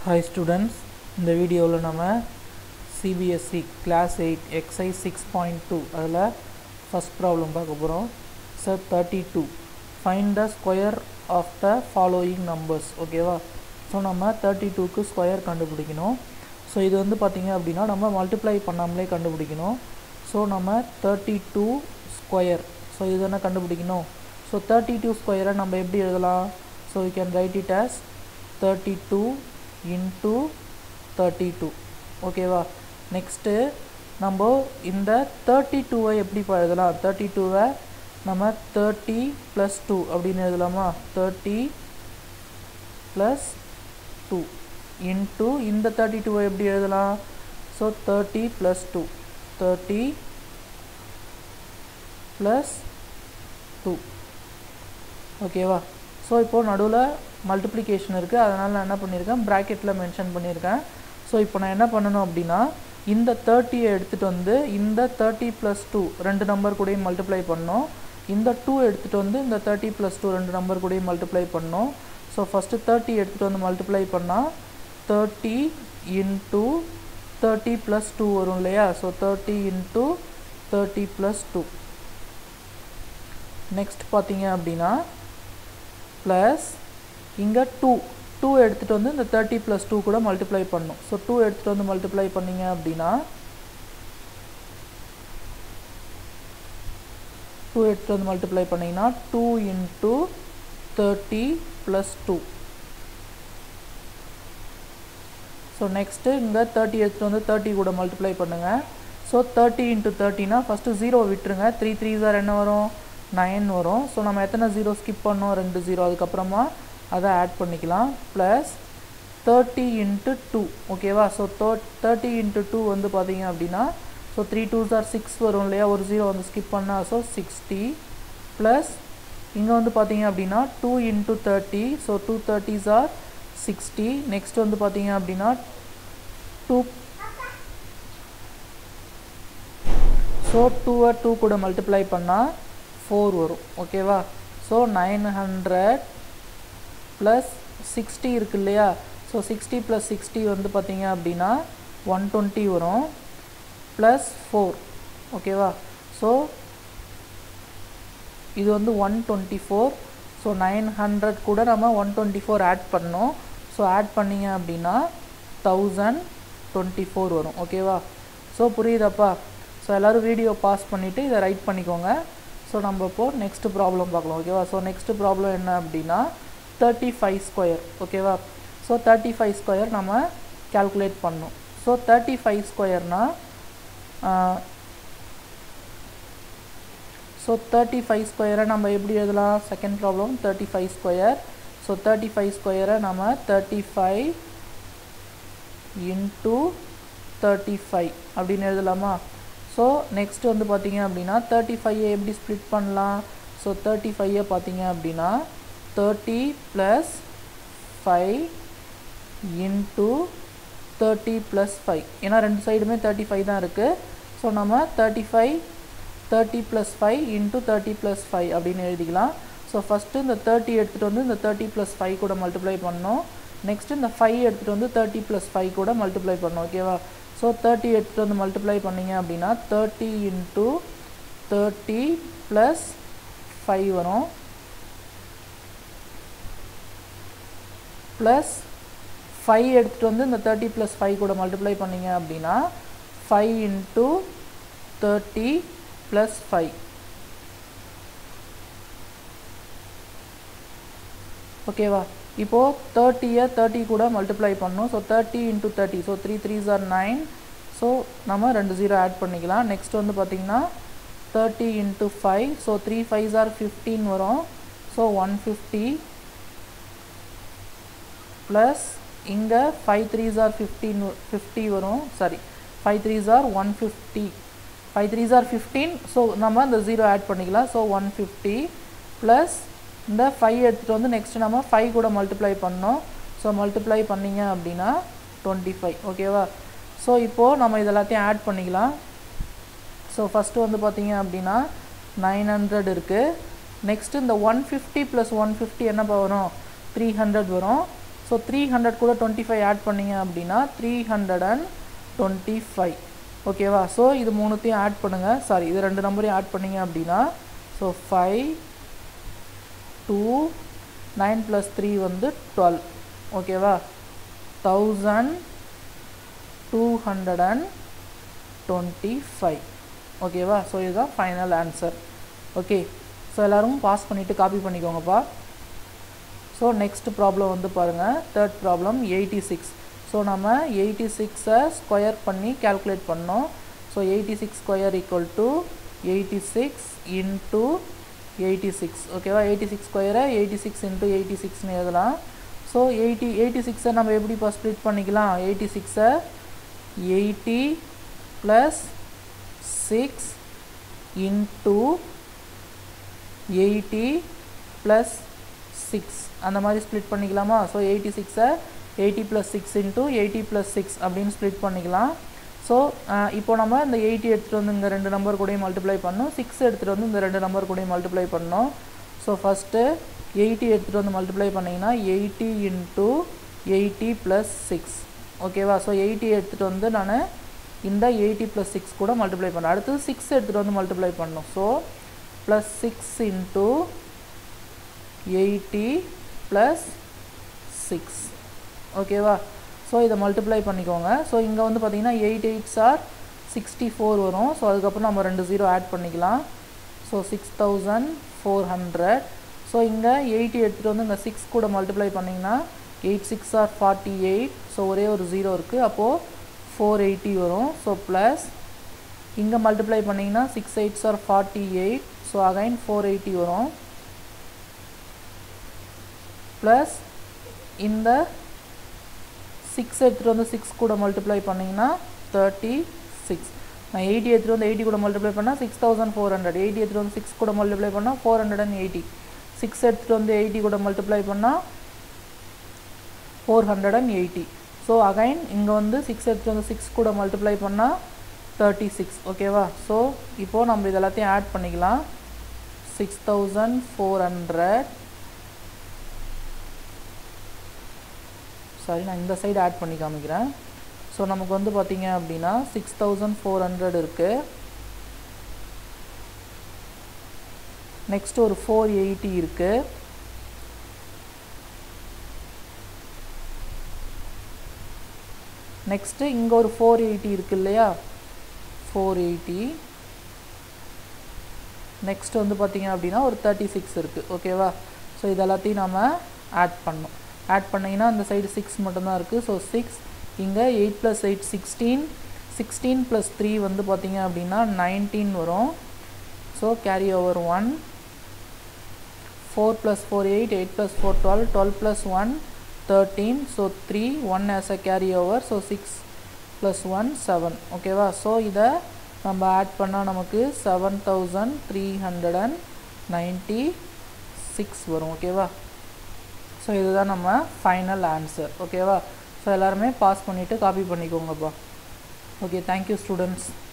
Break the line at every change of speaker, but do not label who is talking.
hi students இந்த வீடியோவில் நம்ம CBSE class eight exercise six point two அதில் ஃபஸ்ட் ப்ராப்ளம் பார்க்க போகிறோம் sir thirty two find the square of the following numbers ஓகேவா ஸோ நம்ம தேர்ட்டி டூக்கு ஸ்கொயர் கண்டுபிடிக்கணும் ஸோ இது வந்து பார்த்திங்க அப்படின்னா நம்ம மல்டிப்ளை பண்ணாமலே கண்டுபிடிக்கணும் ஸோ நம்ம தேர்ட்டி டூ ஸ்கொயர் ஸோ இது என்ன கண்டுபிடிக்கணும் ஸோ தேர்ட்டி டூ ஸ்கொயரை நம்ம எப்படி எழுதலாம் so we can write it as thirty two into thirty two ஓகேவா நெக்ஸ்ட்டு நம்ம இந்த தேர்ட்டி டூவை எப்படி எழுதலாம் தேர்ட்டி டூவை நம்ம தேர்ட்டி ப்ளஸ் டூ அப்படின்னு எழுதலாமா தேர்ட்டி ப்ளஸ் டூ இன்ட்டு இந்த தேர்ட்டி டூவை எப்படி எழுதலாம் so thirty plus two thirty plus two ஓகேவா ஸோ இப்போது நடுவில் மல்டிப்ளிகேஷன் இருக்குது அதனால் நான் என்ன பண்ணியிருக்கேன் ப்ராக்கெட்டில் மென்ஷன் பண்ணியிருக்கேன் ஸோ இப்போ நான் என்ன பண்ணணும் அப்படின்னா இந்த தேர்ட்டியை எடுத்துகிட்டு வந்து இந்த தேர்ட்டி ப்ளஸ் டூ ரெண்டு நம்பர் கூடயும் மல்டிப்ளை பண்ணோம் இந்த டூ எடுத்துகிட்டு வந்து இந்த தேர்ட்டி ப்ளஸ் டூ ரெண்டு நம்பர் கூடயும் மல்டிப்ளை பண்ணோம் ஸோ ஃபஸ்ட்டு தேர்ட்டி எடுத்துகிட்டு வந்து மல்டிப்ளை பண்ணால் thirty into thirty plus two வரும் இல்லையா so thirty into thirty plus two next பார்த்தீங்க அப்படின்னா ப்ளஸ் இங்கே டூ டூ எடுத்துகிட்டு வந்து இந்த தேர்ட்டி ப்ளஸ் டூ கூட மல்டிப்ளை பண்ணும் ஸோ டூ எடுத்துகிட்டு வந்து மல்டிப்ளை பண்ணிங்க அப்படின்னா டூ எடுத்துகிட்டு வந்து மல்டிப்ளை பண்ணிங்கன்னா two into thirty plus two so next இங்கே தேர்ட்டி எடுத்துகிட்டு வந்து தேர்ட்டி கூட மல்டிப்ளை பண்ணுங்கள் ஸோ தேர்ட்டி இன்ட்டு தேர்ட்டினா ஃபஸ்ட்டு ஜீரோ விட்டுருங்க த்ரீ த்ரீ சார் என்ன வரும் நைன் வரும் ஸோ நம்ம எத்தனை ஜீரோ ஸ்கிப் பண்ணோம் ரெண்டு ஜீரோ அதுக்கப்புறமா அதை ஆட் பண்ணிக்கலாம் ப்ளஸ் தேர்ட்டி இன்ட்டு டூ ஓகேவா so third thirty into two வந்து பார்த்தீங்க அப்படின்னா so three two are six வரும் இல்லையா ஒரு ஜீரோ வந்து ஸ்கிப் பண்ணால் ஸோ சிக்ஸ்டி ப்ளஸ் இங்கே வந்து பார்த்தீங்க அப்படின்னா two into thirty so two thirties are sixty next வந்து பார்த்தீங்க அப்படின்னா டூ ஸோ டூவை டூ கூட மல்டிப்ளை பண்ணால் ஃபோர் வரும் ஓகேவா so nine hundred plus sixty இருக்கு இல்லையா ஸோ சிக்ஸ்டி ப்ளஸ் சிக்ஸ்டி வந்து பார்த்தீங்க அப்படின்னா ஒன் டுவெண்ட்டி வரும் ப்ளஸ் ஃபோர் ஓகேவா ஸோ இது வந்து one twenty four so nine hundred கூட நம்ம ஒன் டுவெண்ட்டி ஃபோர் ஆட் பண்ணோம் ஸோ ஆட் பண்ணிங்க அப்படின்னா தௌசண்ட் டுவெண்ட்டி ஃபோர் வரும் ஓகேவா ஸோ புரியுதாப்பா ஸோ எல்லோரும் வீடியோ பாஸ் பண்ணிவிட்டு இதை ரைட் பண்ணிக்கோங்க ஸோ நம்ம இப்போது நெக்ஸ்ட் ப்ராப்ளம் பார்க்கலாம் ஓகேவா ஸோ நெக்ஸ்ட் ப்ராப்ளம் என்ன அப்படின்னா தேர்ட்டி ஃபைவ் ஸ்கொயர் ஓகேவா ஸோ தேர்ட்டி ஃபைவ் ஸ்கொயர் நம்ம கேல்குலேட் பண்ணோம் ஸோ தேர்ட்டி ஃபைவ் ஸ்கொயர்னால் ஸோ தேர்ட்டி ஃபைவ் ஸ்கொயரை நம்ம எப்படி எழுதலாம் second problem thirty five square so thirty five ஸ்கொயரை நம்ம thirty five into thirty five அப்படின்னு எழுதலாமா ஸோ நெக்ஸ்ட் வந்து பார்த்தீங்க அப்படின்னா தேர்ட்டி ஃபைவை எப்படி ஸ்ப்ளிட் பண்ணலாம் ஸோ தேர்ட்டி ஃபைவை பார்த்தீங்க அப்படின்னா thirty plus five into thirty plus five ஏன்னா ரெண்டு சைடுமே தேர்ட்டி ஃபைவ் தான் இருக்குது ஸோ நம்ம thirty five thirty plus five into thirty plus five அப்படின்னு எழுதிக்கலாம் ஸோ ஃபஸ்ட்டு இந்த தேர்ட்டி எடுத்துகிட்டு வந்து இந்த தேர்ட்டி ப்ளஸ் ஃபைவ் கூட மல்டிப்ளை பண்ணோம் நெக்ஸ்ட்டு இந்த ஃபைவ் எடுத்துகிட்டு வந்து தேர்ட்டி ப்ளஸ் ஃபைவ் கூட மல்டிப்ளை பண்ணோம் ஓகேவா ஸோ தேர்ட்டி எடுத்துகிட்டு வந்து மல்டிப்ளை பண்ணிங்க அப்படின்னா thirty into thirty plus five வரும் ப்ளஸ் ஃபைவ் எடுத்துகிட்டு வந்து இந்த தேர்ட்டி ப்ளஸ் ஃபைவ் கூட மல்டிப்ளை பண்ணிங்க அப்படின்னா five into thirty plus five ஓகேவா இப்போது தேர்ட்டியை தேர்ட்டி கூட மல்டிப்ளை பண்ணணும் so thirty into thirty so three threes are nine so நம்ம ரெண்டு ஜீரோ ஆட் பண்ணிக்கலாம் நெக்ஸ்ட் வந்து பார்த்திங்கன்னா thirty into five so three fives are fifteen வரும் ஸோ ஒன் ஃபிஃப்டி ப்ளஸ் இங்கே five threes are fifteen fifty வரும் sorry five threes are one fifty five threes are fifteen so நம்ம இந்த zero add பண்ணிக்கலாம் so one fifty plus இந்த five எடுத்துகிட்டு வந்து next நம்ம ஃபைவ் கூட மல்டிப்ளை பண்ணோம் ஸோ மல்டிப்ளை பண்ணிங்க அப்படின்னா டுவெண்ட்டி ஃபைவ் ஓகேவா ஸோ இப்போது நம்ம இது எல்லாத்தையும் ஆட் பண்ணிக்கலாம் ஸோ ஃபஸ்ட்டு வந்து பார்த்தீங்க அப்படின்னா நைன் ஹண்ட்ரட் இருக்குது நெக்ஸ்ட்டு இந்த one fifty plus one fifty என்ன வரும் த்ரீ ஹண்ட்ரட் வரும் ஸோ த்ரீ ஹண்ட்ரட் கூட டுவெண்ட்டி ஃபைவ் ஆட் பண்ணிங்க அப்படின்னா three hundred and twenty five ஓகேவா ஸோ இது மூணுத்தையும் ஆட் பண்ணுங்கள் சாரி இது ரெண்டு நம்பரையும் ஆட் பண்ணிங்க அப்படின்னா so five two nine plus three வந்து டுவெல் ஓகேவா thousand two hundred and twenty five ஓகேவா ஸோ இதுதான் ஃபைனல் ஆன்சர் ஓகே ஸோ எல்லோரும் பாஸ் பண்ணிவிட்டு காப்பி பண்ணிக்கோங்கப்பா ஸோ நெக்ஸ்ட் ப்ராப்ளம் வந்து பாருங்கள் third problem eighty six so நம்ம எயிட்டி சிக்ஸை ஸ்கொயர் பண்ணி கேல்குலேட் பண்ணோம் so eighty six square equal to eighty six into eighty six ஓகேவா எயிட்டி சிக்ஸ் ஸ்கொயரை எயிட்டி சிக்ஸ் இன்ட்டு எயிட்டி சிக்ஸ்னு எழுதலாம் ஸோ எயிட்டி எயிட்டி சிக்ஸை நம்ம எப்படி இப்போ ஸ்ப்ளிட் பண்ணிக்கலாம் எயிட்டி சிக்ஸை eighty plus six into eighty plus six அந்த மாதிரி ஸ்ப்ளிட் பண்ணிக்கலாமா ஸோ எயிட்டி சிக்ஸை eighty plus six into eighty plus six அப்படின்னு ஸ்ப்ளிட் பண்ணிக்கலாம் ஸோ இப்போ நம்ம இந்த எயிட்டி எடுத்துகிட்டு வந்து இந்த ரெண்டு நம்பர் கூடயும் மல்டிப்ளை பண்ணோம் சிக்ஸ் எடுத்துகிட்டு வந்து இந்த ரெண்டு நம்பர் கூடயும் மல்டிப்ளை பண்ணோம் ஸோ ஃபஸ்ட்டு எயிட்டி எடுத்துகிட்டு வந்து மல்டிப்ளை பண்ணிங்கன்னா eighty into eighty plus six ஓகேவா ஸோ எயிட்டி எடுத்துகிட்டு வந்து நான் இந்த எயிட்டி ப்ளஸ் சிக்ஸ் கூட மல்டிப்ளை பண்ணேன் அடுத்தது சிக்ஸ் எடுத்துகிட்டு வந்து மல்டிப்ளை பண்ணோம் so plus six into eighty plus six ஓகேவா ஸோ இதை மல்டிப்ளை பண்ணிக்கோங்க ஸோ இங்கே வந்து பார்த்தீங்கன்னா eight eights are sixty four வரும் ஸோ அதுக்கப்புறம் நம்ம ரெண்டு ஜீரோ ஆட் பண்ணிக்கலாம் so six thousand four hundred so இங்கே எயிட்டி எடுத்துகிட்டு வந்து இந்த சிக்ஸ் கூட மல்டிப்ளை பண்ணிங்கன்னா eight six are forty eight so ஒரே ஒரு ஜீரோ இருக்குது அப்போது ஃபோர் எயிட்டி வரும் ஸோ ப்ளஸ் இங்கே மல்டிப்ளை பண்ணிங்கன்னா six eights are forty eight so again four eighty வரும் ப்ளஸ் இந்த சிக்ஸ் எடுத்துகிட்டு வந்து சிக்ஸ் கூட மல்டிப்ளை பண்ணிங்கன்னா தேர்ட்டி சிக்ஸ் நான் எயிட்டி எடுத்துகிட்டு வந்து எயிட்டி கூட மல்டிப்ளை பண்ணால் six thousand four hundred eighty எடுத்துகிட்டு வந்து சிக்ஸ் கூட மல்டிப்ளை பண்ணால் four hundred and eighty six எடுத்துகிட்டு வந்து எயிட்டி கூட மல்டிப்ளை பண்ணால் four hundred and eighty so again இங்கே வந்து சிக்ஸ் எடுத்துகிட்டு வந்து சிக்ஸ் கூட மல்டிப்ளை பண்ணால் தேர்ட்டி சிக்ஸ் ஓகேவா ஸோ இப்போது நம்ம இது எல்லாத்தையும் ஆட் பண்ணிக்கலாம் six thousand four hundred sorry நான் இந்த சைடு ஆட் பண்ணி காமிக்கிறேன் ஸோ நமக்கு வந்து பார்த்தீங்க அப்படின்னா சிக்ஸ் தௌசண்ட் ஃபோர் ஹண்ட்ரட் இருக்குது நெக்ஸ்ட் ஒரு ஃபோர் எயிட்டி இருக்குது நெக்ஸ்ட்டு இங்கே ஒரு ஃபோர் எயிட்டி இருக்குது இல்லையா ஃபோர் எயிட்டி நெக்ஸ்ட் வந்து பார்த்தீங்க அப்படின்னா ஒரு தேர்ட்டி சிக்ஸ் இருக்குது ஓகேவா ஸோ இது எல்லாத்தையும் நம்ம ஆட் பண்ணோம் ஆட் பண்ணிங்கன்னா அந்த சைடு சிக்ஸ் மட்டும்தான் இருக்குது ஸோ சிக்ஸ் இங்கே eight plus eight sixteen sixteen plus three வந்து பார்த்தீங்க அப்படின்னா நைன்டீன் வரும் so carry over one four plus four eight eight plus four twelve twelve plus one thirteen so three one as a carry over so six plus one seven ஓகேவா so இதை நம்ம add பண்ணால் நமக்கு seven thousand three hundred and ninety six வரும் ஓகேவா so இதுதான் நம்ம final answer ஓகேவா ஸோ எல்லாருமே பாஸ் பண்ணிவிட்டு காப்பி பண்ணிக்கோங்கப்பா ஓகே தேங்க்யூ ஸ்டூடெண்ட்ஸ்